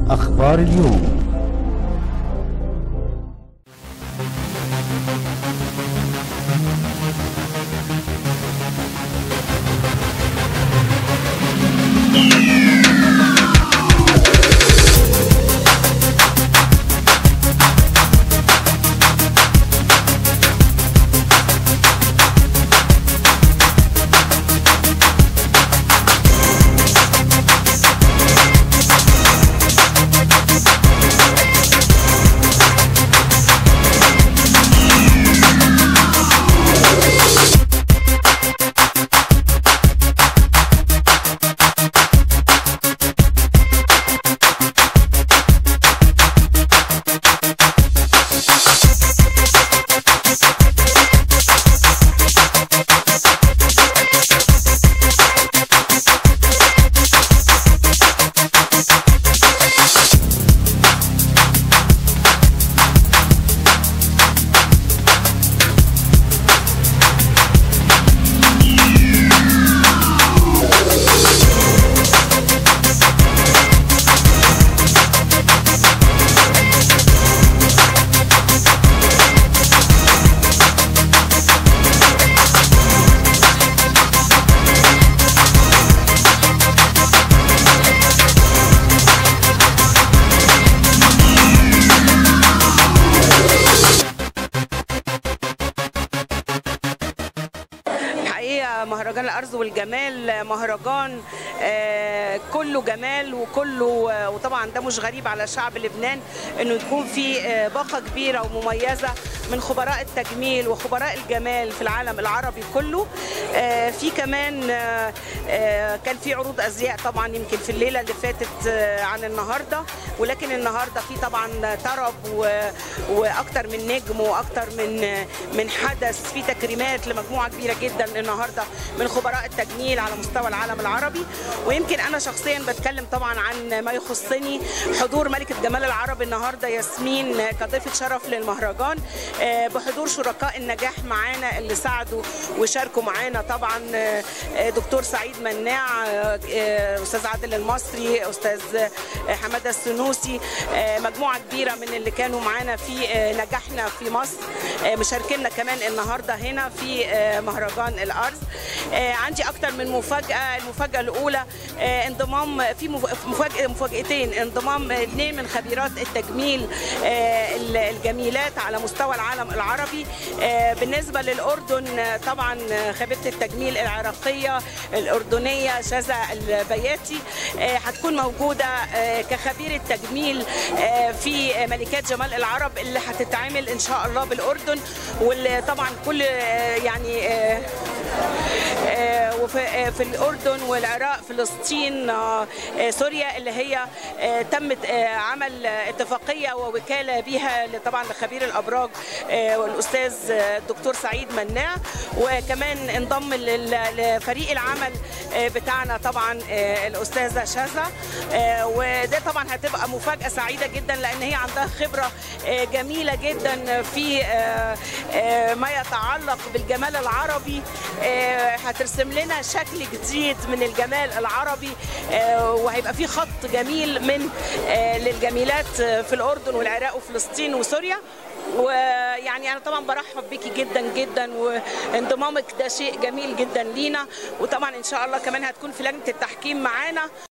أخبار اليوم الحقيقه مهرجان الارز والجمال مهرجان آه، كله جمال وكله آه، وطبعا ده مش غريب على شعب لبنان انه يكون في آه، باقه كبيره ومميزه من خبراء التجميل وخبراء الجمال في العالم العربي كله آه، في كمان آه، آه، كان في عروض ازياء طبعا يمكن في الليله اللي فاتت آه، عن النهارده ولكن النهارده في طبعا طرب و- واكتر من نجم واكتر من من حدث في تكريمات لمجموعه كبيره جدا النهارده من خبراء التجميل على مستوى العالم العربي ويمكن انا شخصيا بتكلم طبعا عن ما يخصني حضور ملكه جمال العرب النهارده ياسمين كضيفه شرف للمهرجان آه، بحضور شركاء النجاح معانا اللي ساعدوا وشاركوا معانا طبعا آه، آه، دكتور سعيد مناع آه، آه، استاذ عادل المصري استاذ آه، حماده السنوسي آه، مجموعه كبيره من اللي كانوا معانا في آه، نجاحنا في مصر آه، مشاركينا كمان النهارده هنا في آه، مهرجان الارز آه، عندي اكتر من مفاجاه المفاجاه الاولى آه، انضمام في مف- مفاجاه مفاجاتين انضمام اثنين من خبيرات التجميل آه، الجميلات على مستوى العالم العربي آه، بالنسبه للاردن آه، طبعا آه، خبيره التجميل العراقيه الاردنيه شذا البياتي آه، هتكون موجوده آه، كخبيره تجميل آه، في ملكات جمال العرب اللي هتتعمل ان شاء الله بالاردن واللي طبعا كل آه، يعني آه، آه، وفي آه، في الاردن والعراق فلسطين آه، آه، سوريا اللي هي آه، تمت آه، عمل آه، اتفاقيه ووكاله بها طبعا لخبير الابراج آه، والاستاذ آه، الدكتور سعيد مناع وكمان انضم لل- لفريق العمل آه، بتاعنا طبعا آه، الاستاذه شاذة آه، وده طبعا هتبقى مفاجاه سعيده جدا لان هي عندها خبره آه، جميله جدا في آه، آه، ما يتعلق بالجمال العربي آه، هترسم لنا شكل جديد من الجمال العربي آه، وهيبقى في خط جميل من آه، للجميلات آه، في الاردن والعراق وفلسطين وسوريا ويعني انا طبعا برحب بيكي جدا جدا وانضمامك ده شيء جميل جدا لينا وطبعا ان شاء الله كمان هتكون في لجنه التحكيم معانا